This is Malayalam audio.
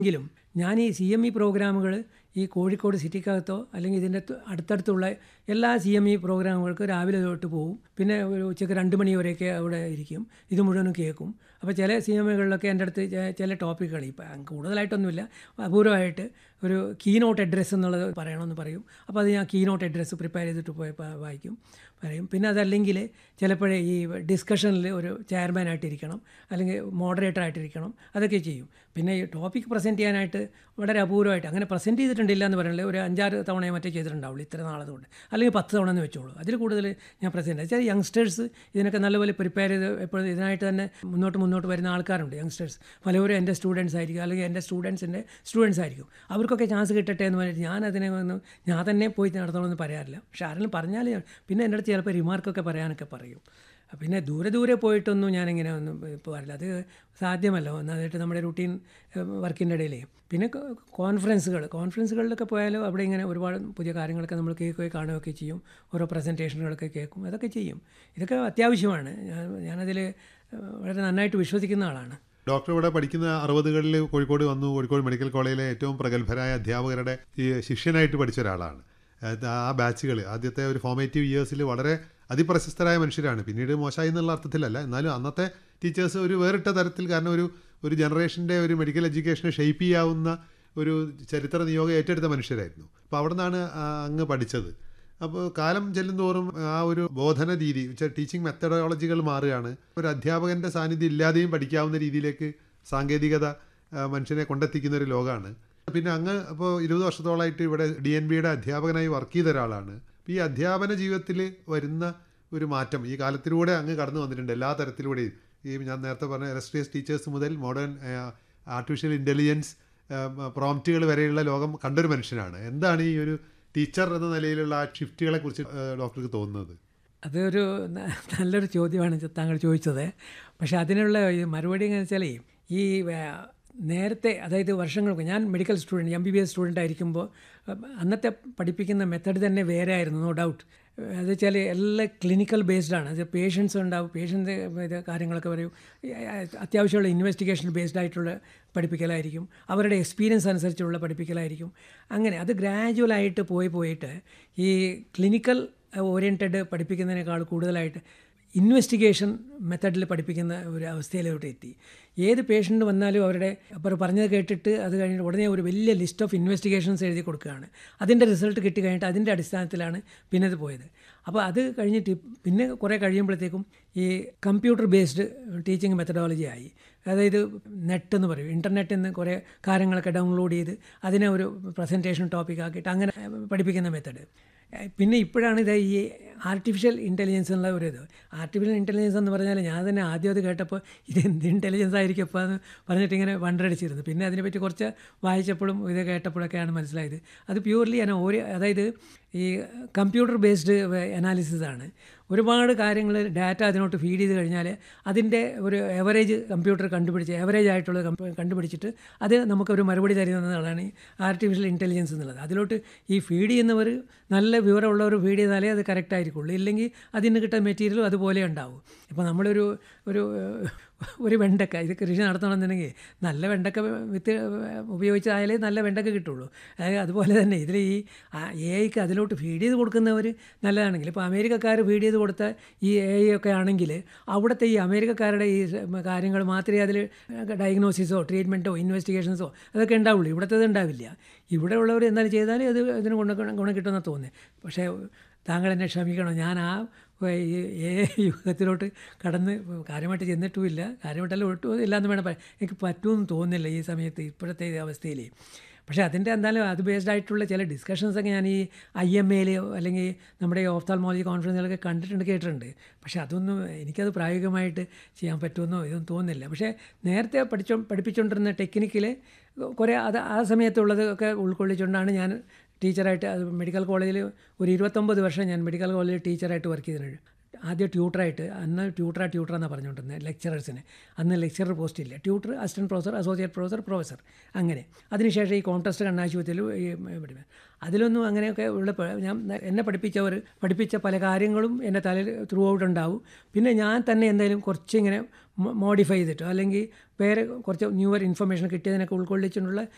എങ്കിലും ഞാൻ ഈ സി എം ഇ പ്രോഗ്രാമുകൾ ഈ കോഴിക്കോട് സിറ്റിക്കകത്തോ അല്ലെങ്കിൽ ഇതിൻ്റെ ത- അടുത്തടുത്തുള്ള എല്ലാ സി എം ഇ പ്രോഗ്രാമുകൾക്ക് രാവിലെ തൊട്ട് പോകും പിന്നെ ഒരു ഉച്ചയ്ക്ക് രണ്ട് മണി വരെയൊക്കെ അവിടെ ഇരിക്കും ഇത് മുഴുവനും കേൾക്കും അപ്പോൾ ചില സി എം ഇകളിലൊക്കെ എൻ്റെ അടുത്ത് ചെ- ചില ടോപ്പിക്കുകൾ ഇപ്പം കൂടുതലായിട്ടൊന്നുമില്ല അപൂർവമായിട്ട് ഒരു കീ നോട്ട് അഡ്രസ്സ് എന്നുള്ളത് പറയണമെന്ന് പറയും അപ്പോൾ അത് ഞാൻ കീ നോട്ട് അഡ്രസ്സ് പ്രിപ്പയർ ചെയ്തിട്ട് പോയി പ- വായിക്കും പറയും പിന്നെ അതല്ലെങ്കിൽ ചിലപ്പോഴേ ഈ ഡിസ്കഷനിൽ ഒരു ചെയർമാനായിട്ടിരിക്കണം അല്ലെങ്കിൽ മോഡറേറ്റർ ആയിട്ടിരിക്കണം അതൊക്കെ ചെയ്യും പിന്നെ ഈ ടോപ്പിക് പ്രസൻറ്റ് ചെയ്യാനായിട്ട് വളരെ അപൂർവമായിട്ട് അങ്ങനെ പ്രസൻറ്റ് ചെയ്തിട്ടുണ്ടില്ല എന്ന് പറയുന്നത് ഒരു അഞ്ചാറ് തവണയോ മറ്റേ ചെയ്തിട്ടുണ്ടാവുള്ളൂ ഇത്ര നാളതുകൊണ്ട് അല്ലെങ്കിൽ പത്ത് തവണ എന്ന് വെച്ചോളൂ അതിൽ കൂടുതൽ ഞാൻ പ്രസൻറ്റ് വെച്ചാൽ യങ്സ്റ്റേഴ്സ് ഇതിനൊക്കെ നല്ലപോലെ പ്രിപ്പയർ ചെയ്ത് എപ്പോഴും ഇതിനായിട്ട് തന്നെ മുന്നോട്ട് മുന്നോട്ട് വരുന്ന ആൾക്കാരുണ്ട് യങ്സ്റ്റേഴ്സ് പലവരും എൻ്റെ സ്റ്റുഡൻസ് ആയിരിക്കും അല്ലെങ്കിൽ എൻ്റെ സ്റ്റുഡൻസിൻ്റെ സ്റ്റുഡൻസ് ആയിരിക്കും അവർക്കൊക്കെ ചാൻസ് കിട്ടട്ടെ എന്ന് പറഞ്ഞിട്ട് ഞാൻ അതിനെ ഒന്നും ഞാൻ തന്നെ പോയി നടത്തണമെന്ന് പറയാറില്ല പക്ഷേ ആരെങ്കിലും പറഞ്ഞാൽ ഞാൻ പിന്നെ എൻ്റെ അടുത്ത് ചിലപ്പോൾ റിമാർക്കൊക്കെ പറയാനൊക്കെ പറയും പിന്നെ ദൂരെ ദൂരെ പോയിട്ടൊന്നും ഞാനിങ്ങനെ ഒന്നും ഇപ്പോൾ പറയില്ല അത് സാധ്യമല്ല ഒന്നാമതായിട്ട് നമ്മുടെ റുട്ടീൻ വർക്കിൻ്റെ ഇടയിലേ പിന്നെ കോൺഫറൻസുകൾ കോൺഫറൻസുകളിലൊക്കെ പോയാലും അവിടെ ഇങ്ങനെ ഒരുപാട് പുതിയ കാര്യങ്ങളൊക്കെ നമ്മൾ കേൾക്കുകയും കാണുകയൊക്കെ ചെയ്യും ഓരോ പ്രസൻറ്റേഷനുകളൊക്കെ കേൾക്കും അതൊക്കെ ചെയ്യും ഇതൊക്കെ അത്യാവശ്യമാണ് ഞാൻ ഞാനതിൽ വളരെ നന്നായിട്ട് വിശ്വസിക്കുന്ന ആളാണ് ഡോക്ടർ ഇവിടെ പഠിക്കുന്ന അറുപതുകളിൽ കോഴിക്കോട് വന്നു കോഴിക്കോട് മെഡിക്കൽ കോളേജിലെ ഏറ്റവും പ്രഗത്ഭരായ അധ്യാപകരുടെ ഈ ശിഷ്യനായിട്ട് പഠിച്ച ഒരാളാണ് അത് ആ ബാച്ചുകൾ ആദ്യത്തെ ഒരു ഫോമേറ്റീവ് ഇയേഴ്സിൽ വളരെ അതിപ്രശസ്തരായ മനുഷ്യരാണ് പിന്നീട് മോശമായി എന്നുള്ള അർത്ഥത്തിലല്ല എന്നാലും അന്നത്തെ ടീച്ചേഴ്സ് ഒരു വേറിട്ട തരത്തിൽ കാരണം ഒരു ഒരു ജനറേഷൻ്റെ ഒരു മെഡിക്കൽ എഡ്യൂക്കേഷനെ ഷെയ്പ്പ് ചെയ്യാവുന്ന ഒരു ചരിത്ര നിയോഗം ഏറ്റെടുത്ത മനുഷ്യരായിരുന്നു അപ്പോൾ അവിടെ നിന്നാണ് ആ, അങ്ങ് പഠിച്ചത് അപ്പോൾ കാലം ചെല്ലുന്തോറും ആ ഒരു ബോധന രീതി ടീച്ചിങ് മെത്തഡോളജികൾ മാറുകയാണ് ഒരു അധ്യാപകൻ്റെ സാന്നിധ്യം ഇല്ലാതെയും പഠിക്കാവുന്ന രീതിയിലേക്ക് സാങ്കേതികത ആ, മനുഷ്യനെ കൊണ്ടെത്തിക്കുന്ന ഒരു ലോകമാണ് പിന്നെ അങ്ങ് ഇപ്പോൾ ഇരുപത് വർഷത്തോളമായിട്ട് ഇവിടെ ഡി എൻ ബിയുടെ അധ്യാപകനായി വർക്ക് ചെയ്ത ഒരാളാണ് അപ്പോൾ ഈ അധ്യാപന ജീവിതത്തിൽ വരുന്ന ഒരു മാറ്റം ഈ കാലത്തിലൂടെ അങ്ങ് കടന്നു വന്നിട്ടുണ്ട് എല്ലാ തരത്തിലൂടെയും ഈ ഞാൻ നേരത്തെ പറഞ്ഞ എലസ്ട്രിയസ് ടീച്ചേഴ്സ് മുതൽ മോഡേൺ ആർട്ടിഫിഷ്യൽ ഇൻ്റലിജൻസ് പ്രോംപ്റ്റുകൾ വരെയുള്ള ലോകം കണ്ടൊരു മനുഷ്യനാണ് എന്താണ് ഈ ഒരു ടീച്ചർ എന്ന നിലയിലുള്ള ആ ഷിഫ്റ്റുകളെ കുറിച്ച് ഡോക്ടർക്ക് തോന്നുന്നത് അതൊരു ന- നല്ലൊരു ചോദ്യമാണ് ചെ- താങ്കൾ ചോദിച്ചത് പക്ഷേ അതിനുള്ള ഈ മറുപടി എങ്ങനെ വെച്ചാൽ ഈ വേ- നേരത്തെ അതായത് വർഷങ്ങൾക്ക് ഞാൻ medical student M B B S student ആയിരിക്കുമ്പോൾ അഹ് അന്നത്തെ പഠിപ്പിക്കുന്ന മെത്തഡ് തന്നെ വേറെ ആയിരുന്നു നോ ഡൗട്ട് അത് വെച്ചാൽ എല്ലാം ക്ലിനിക്കൽ ബേസ്ഡ് ആണ് അത് പേഷ്യൻസ് ഉണ്ടാവും പേഷ്യൻ്റ് ഇത് കാര്യങ്ങളൊക്കെ പറയും ഈ അത്യാവശ്യമുള്ള ഇൻവെസ്റ്റിഗേഷൻ ബേസ്ഡ് ആയിട്ടുള്ള പഠിപ്പിക്കലായിരിക്കും അവരുടെ എക്സ്പീരിയൻസ് അനുസരിച്ചുള്ള പഠിപ്പിക്കലായിരിക്കും അങ്ങനെ അത് ഗ്രാജുവലായിട്ട് പോയി പോയിട്ട് ഈ ക്ലിനിക്കൽ ഓറിയൻറ്റഡ് പഠിപ്പിക്കുന്നതിനേക്കാൾ കൂടുതലായിട്ട് ഇൻവെസ്റ്റിഗേഷൻ മെത്തഡിൽ പഠിപ്പിക്കുന്ന ഒരു അവസ്ഥയിലോട്ട് എത്തി ഏത് പേഷ്യൻ്റ് വന്നാലും അവരുടെ അപ്പോൾ പറഞ്ഞത് കേട്ടിട്ട് അത് കഴിഞ്ഞിട്ട് ഉടനെ ഒരു വലിയ ലിസ്റ്റ് ഓഫ് ഇൻവെസ്റ്റിഗേഷൻസ് എഴുതി കൊടുക്കുകയാണ് അതിൻ്റെ റിസൾട്ട് കിട്ടി കഴിഞ്ഞിട്ട് അതിൻ്റെ അടിസ്ഥാനത്തിലാണ് പിന്നെ ഇത് പോയത് അപ്പോൾ അത് കഴിഞ്ഞിട്ട് പിന്നെ കുറേ കഴിയുമ്പോഴത്തേക്കും ഈ കമ്പ്യൂട്ടർ ബേസ്ഡ് ടീച്ചിങ് മെത്തഡോളജി ആയി അതായത് നെറ്റ് എന്ന് പറയും ഇൻ്റർനെറ്റിൽ നിന്ന് കുറേ കാര്യങ്ങളൊക്കെ ഡൗൺലോഡ് ചെയ്ത് അതിനെ ഒരു പ്രസൻറ്റേഷൻ ടോപ്പിക് ആക്കിയിട്ട് അങ്ങനെ പഠിപ്പിക്കുന്ന മെത്തഡ് പിന്നെ ഇപ്പോഴാണ് ഇത് ഈ ആർട്ടിഫിഷ്യൽ ഇൻ്റലിജൻസ് എന്നുള്ള ഒരു ഇത് ആർട്ടിഫിഷ്യൽ ഇൻ്റലിജൻസ് എന്ന് പറഞ്ഞാൽ ഞാൻ തന്നെ ആദ്യം അത് കേട്ടപ്പോൾ ഇത് എന്ത് ഇൻ്റലിജൻസ് ആയിരിക്കും അപ്പോൾ എന്ന് പറഞ്ഞിട്ട് ഇങ്ങനെ വണ്ടടിച്ചിരുന്നു പിന്നെ അതിനെപ്പറ്റി കുറച്ച് വായിച്ചപ്പോഴും ഇത് കേട്ടപ്പോഴൊക്കെയാണ് മനസ്സിലായത് അത് പ്യൂർലി ഞാൻ ഒരു അതായത് ഈ കമ്പ്യൂട്ടർ ബേസ്ഡ് അനാലിസിസ് ആണ് ഒരുപാട് കാര്യങ്ങൾ ഡാറ്റ അതിനോട്ട് ഫീഡ് ചെയ്ത് കഴിഞ്ഞാൽ അതിൻ്റെ ഒരു എവറേജ് കമ്പ്യൂട്ടർ കണ്ടുപിടിച്ച് എവറേജ് ആയിട്ടുള്ളത് കമ്പ- കണ്ടുപിടിച്ചിട്ട് അത് നമുക്കൊരു മറുപടി തരുന്നതാണ് ഈ ആർട്ടിഫിഷ്യൽ ഇൻ്റലിജൻസ് എന്നുള്ളത് അതിലോട്ട് ഈ ഫീഡ് ചെയ്യുന്നവർ നല്ല വിവരമുള്ളവർ ഫീഡ് ചെയ്താലേ അത് കറക്റ്റ് ആയിരിക്കുള്ളൂ ഇല്ലെങ്കിൽ അതിന് കിട്ടുന്ന മെറ്റീരിയലും അതുപോലെ ഉണ്ടാവും ഇപ്പോൾ നമ്മളൊരു ഒരു ഒരു വെണ്ടക്ക ഇത് കൃഷി നടത്തണമെന്നുണ്ടെങ്കിൽ നല്ല വെണ്ടക്ക വിത്ത് ഉപയോഗിച്ചാലേ നല്ല വെണ്ടക്ക കിട്ടുള്ളൂ അതായത് അതുപോലെ തന്നെ ഇതിൽ ഈ എ ഐക്ക് അതിലോട്ട് ഫീഡ് ചെയ്ത് കൊടുക്കുന്നവർ നല്ലതാണെങ്കിൽ ഇപ്പോൾ അമേരിക്കക്കാർ ഫീഡ് ചെയ്ത് കൊടുത്ത ഈ എ ഐ ഒക്കെ ആണെങ്കിൽ അവിടുത്തെ ഈ അമേരിക്കക്കാരുടെ ഈ കാര്യങ്ങൾ മാത്രമേ അതിൽ ഡയഗ്നോസിസോ ട്രീറ്റ്മെൻറ്റോ ഇൻവെസ്റ്റിഗേഷൻസോ അതൊക്കെ ഉണ്ടാവുള്ളൂ ഇവിടുത്തേത് ഉണ്ടാവില്ല ഇവിടെ ഉള്ളവർ എന്തായാലും ചെയ്താൽ അത് ഇതിന് ഗുണം ഗുണം കിട്ടുമെന്ന് തോന്നുന്നത് പക്ഷേ താങ്കൾ എന്നെ ക്ഷമിക്കണം ഞാൻ ആ ഈ ഏ യുഗത്തിലോട്ട് കടന്ന് കാര്യമായിട്ട് ചെന്നിട്ടുമില്ല കാര്യമായിട്ടല്ല ഒട്ടും ഇല്ലയെന്ന് വേണം പറയാൻ എനിക്ക് പറ്റുമെന്ന് തോന്നുന്നില്ല ഈ സമയത്ത് ഇപ്പോഴത്തെ ഈ അവസ്ഥയിൽ പക്ഷേ അതിൻ്റെ എന്തായാലും അത് ബേസ്ഡ് ആയിട്ടുള്ള ചില ഡിസ്കഷൻസൊക്കെ ഞാൻ ഈ ഐ എം എയിൽ അല്ലെങ്കിൽ നമ്മുടെ ഈ ഓഫ്താൽമോളജി കോൺഫറൻസിലൊക്കെ കണ്ടിട്ടുണ്ട് കേട്ടിട്ടുണ്ട് പക്ഷേ അതൊന്നും എനിക്കത് പ്രായോഗികമായിട്ട് ചെയ്യാൻ പറ്റുമെന്നോ ഇതൊന്നും തോന്നുന്നില്ല പക്ഷേ നേരത്തെ പഠിച്ചോ പഠിപ്പിച്ചുകൊണ്ടിരുന്ന ടെക്നിക്കിൽ കുറേ അത് ആ സമയത്തുള്ളത് ഒക്കെ ഉൾക്കൊള്ളിച്ചുകൊണ്ടാണ് ഞാൻ ടീച്ചറായിട്ട് അത് മെഡിക്കൽ കോളേജിൽ ഒരു ഇരുപത്തൊമ്പത് വർഷം ഞാൻ മെഡിക്കൽ കോളേജിൽ ടീച്ചറായിട്ട് വർക്ക് ചെയ്തിട്ടുണ്ട് ആദ്യം ട്യൂട്ടറായിട്ട് അന്ന് ട്യൂട്ടറാ ട്യൂട്ടർ എന്നാണ് പറഞ്ഞുകൊണ്ടിരുന്നത് ലെക്ചറേഴ്സിന് അന്ന് ലെക്ചറർ പോസ്റ്റ് ഇല്ല tutor assistant professor associate professor professor അങ്ങനെ അതിനുശേഷം ഈ കോൺട്രസ്റ്റ് കണ്ണാശുപത്രിയിൽ ഈ പഠിപ്പ് അതിലൊന്നും അങ്ങനെയൊക്കെ ഉള്ള പ- ഞാൻ എന്നെ പഠിപ്പിച്ചവർ പഠിപ്പിച്ച പല കാര്യങ്ങളും എൻ്റെ തലയിൽ ത്രൂ ഔട്ട് ഉണ്ടാവും പിന്നെ ഞാൻ തന്നെ എന്തായാലും കുറച്ച് ഇങ്ങനെ മോഡിഫൈ ചെയ്തിട്ടോ അല്ലെങ്കിൽ വേറെ കുറച്ച് ന്യൂവർ ഇൻഫർമേഷൻ കിട്ടിയതിനൊക്കെ ഉൾക്കൊള്ളിച്ചിട്ടുള്ള